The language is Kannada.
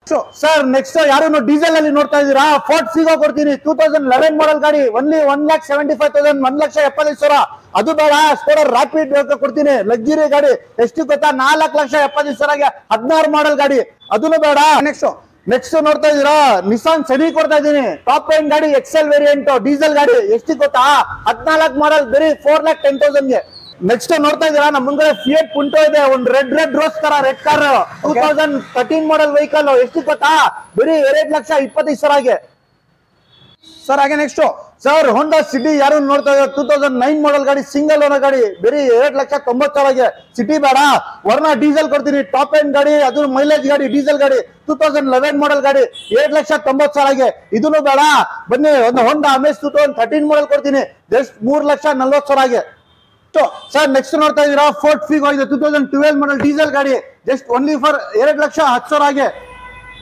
ಸರ್ ನೆಕ್ಸ್ಟ್ ಯಾರು ಡೀಸೆಲ್ ಅಲ್ಲಿ ನೋಡ್ತಾ ಇದೀರಾ ಫೋರ್ಟ್ ಫಿಗೋ ಕೊಡ್ತೀನಿ ಟೂ ತೌಸಂಡ್ ಲೆವೆನ್ ಮಾಡಲ್ ಗಾಡಿ only one lakh seventy five thousand ಒಂದ್ ಲಕ್ಷ ಎಪ್ಪತ್ತೈದು ಸಾವಿರ ಅದು ಬೇಡ ಸ್ಕೋಡರ್ ರಾಪಿಡ್ ಕೊಡ್ತೀನಿ ಲಕ್ಸುರಿ ಗಾಡಿ ಎಷ್ಟು ಗೊತ್ತಾ ನಾಲ್ಕು ಲಕ್ಷ ಎಪ್ಪತ್ತೈದು ಸಾವಿರಗೆ ಹದಿನಾರು ಮಾಡಲ್ ಗಾಡಿ ಅದನ್ನು ಬೇಡ ನೆಕ್ಸ್ಟ್ ನೆಕ್ಸ್ಟ್ ನೋಡ್ತಾ ಇದೀರಾ ನಿಸಾನ್ ಸನಿ ಕೊಡ್ತಾ ಇದೀನಿ ಟಾಪ್ ಎಂಡ್ ಗಾಡಿ ಎಕ್ಸೆಲ್ ವೇರಿಯಂಟ್ ಡೀಸೆಲ್ ಗಾಡಿ ಎಷ್ಟು ಗೊತ್ತಾ ಹದಿನಾಲ್ಕು ಮಾಡಲ್ ಬರೀ ಫೋರ್ ಲ್ಯಾಕ್ ಟೆನ್ ತೌಸಂಡ್ಗೆ ನೆಕ್ಸ್ಟ್ ನೋಡ್ತಾ ಇದೀರಾ ನಮ್ಮ ಮುಂದೆ ಫಿಯಟ್ ಪುಂಟೋ ಇದೆ ಒಂದು ರೆಡ್ ರೆಡ್ ರೋಸ್ ತರ red car two thousand thirteen model vehicle ಎಷ್ಟು ಗೊತ್ತಾ ಬರೀ ಎರಡ್ ಲಕ್ಷ ಇಪ್ಪತ್ತೈದು ಸಾವಿರಗೆ ಸರ್ ಹಾಗೆ ನೆಕ್ಸ್ಟ್ ಸರ್ ಹೊಂಡಾ ಸಿಟಿ ಯಾರು ನೋಡ್ತಾ ಇದ್ದಾರೆ ಟೂ ತೌಸಂಡ್ ನೈನ್ ಮಾಡಲ್ ಗಾಡಿ ಸಿಂಗಲ್ ಓನರ್ ಗಾಡಿ ಬರೀ ಎರಡ್ ಲಕ್ಷ ತೊಂಬತ್ ಸಾವಿರಗೆ ಸಿಟಿ ಬೇಡ ವರ್ಣ ಡೀಸೆಲ್ ಕೊಡ್ತೀನಿ ಟಾಪ್ ಎಂಡ್ ಗಾಡಿ ಅದು ಮೈಲೇಜ್ ಗಾಡಿ ಡೀಸೆಲ್ ಗಾಡಿ ಟೂ ತೌಸಂಡ್ ಲೆವೆನ್ ಮಾಡಲ್ ಗಾಡಿ ಎರಡ್ ಲಕ್ಷ ತೊಂಬತ್ ಸಾವಿರಗೆ ಇದನ್ನು ಬೇಡ ಬನ್ನಿ ಒಂದು Honda Amaze two thousand thirteen model ಕೊಡ್ತೀನಿ ಜಸ್ಟ್ ಮೂರ್ ಲಕ್ಷ ನಲ್ವತ್ ಸಾವಿರಗೆ ಸರ್ ನೆಕ್ಸ್ಟ್ ನೋಡ್ತಾ ಇದೀರಾ ಫೋರ್ಟ್ ಫಿಗೋ ಇದೆ two thousand twelve model diesel ಗಾಡಿ ಜಸ್ಟ್ ಓನ್ಲಿ ಫಾರ್ ಎರಡ್ ಲಕ್ಷ ಹತ್ತು ಸಾವಿರ ಆಗಿ